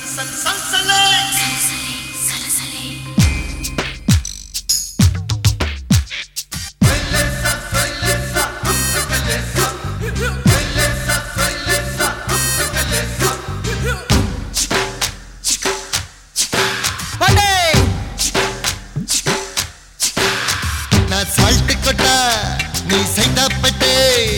நான் சால்ட் கொட்டா நீ சைதாப்பட்டே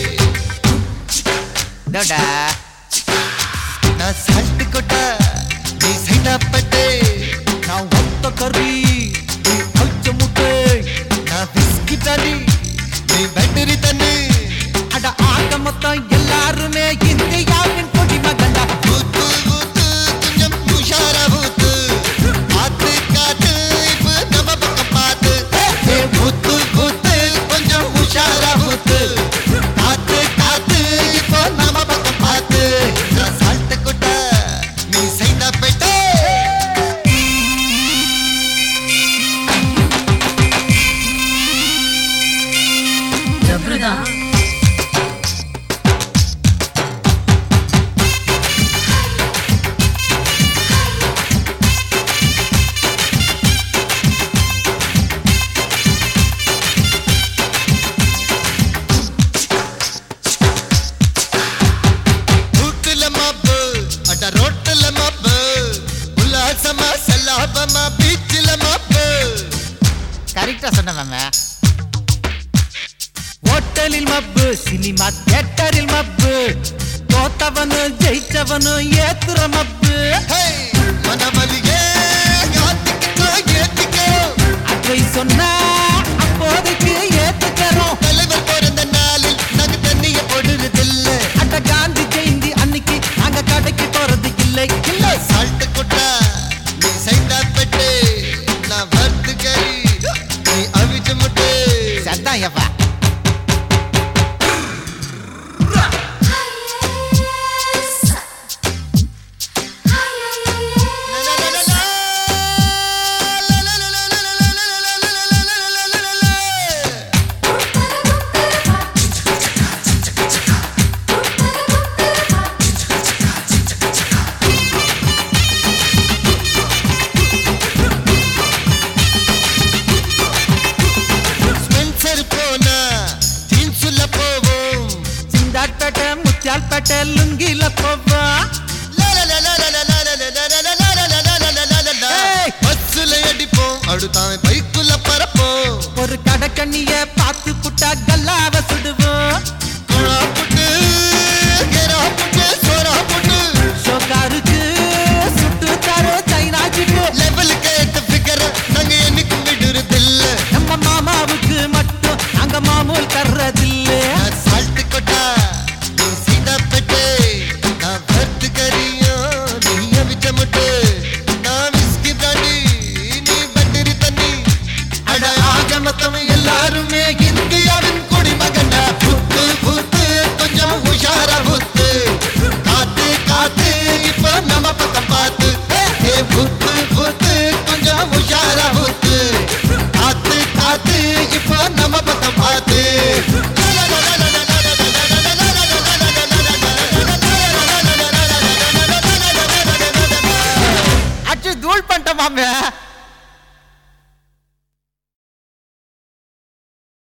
டோடா நான் சால்ட் கொட்டா நீ சைதாப்பட்டே நான் ஒத்த கறி நீ அவிச்ச முட்டை நான் விஸ்கி தாண்டி நீ பேட்டரி தண்ணி அட ஆக மொத்தம் எல்லாருமே இந்தியாவின் குடிமகன்டா ஊத்து ஊத்து கொஞ்சம் உஷாரா ஊத்து காத்து காத்து இப்ப நம்ம பக்கம் பார்த்து ஏ ஊத்து ஊத்து கொஞ்சம் உஷாரா ஊத்து காத்து காத்து இப்போ நம்ம பக்கம் பார்த்து நான் சால்ட் கொட்டா நீ சைதாப்பட்டே ஜப்ருதான் வீட்டுல மாப்பு அட ரோட்டுல மாப்பு உல்லாசமா சல்லாபமா பீச்சில மாப்பு கரெக்டா சொன்ன மேம ஹோட்டலில் மப்பு சினிமா தியேட்டரில் மப்பு தோத்தவனு ஜெயிச்சவனு ஏத்துற மப்பு ஹே மனமலியே யாத்திக்கோ ஏத்திக்கோ அதை சொன்னா அப்போதைக்கு ஏத்துக்கிறோம் தலைவர் பிறந்த நாளில் நாங்க தண்ணிய போடுறதில்ல அட காந்தி ஜெயந்தி அன்னைக்கு நாங்க கடைக்கு போறது இல்லை இல்லை சால்ட் கொட்டா நீ சைந்தா பெட்டு நான் வறுத்து கறி நீ அவிச்ச முட்டு சத்தான் எப்பா ஸ்பென்சர் போனா ஜீன்ஸுல போவோம் சிந்தாட்பேட்டை முத்தியால்பேட்டை லுங்கில போவா ஏய்! பஸ்ஸுல அடிப்போம் அடுத்தாவன் பைக்குள்ள பறப்போம் ஒரு கடக்கண்ணிய பார்த்து புட்டா கல்லாவ சுடுவ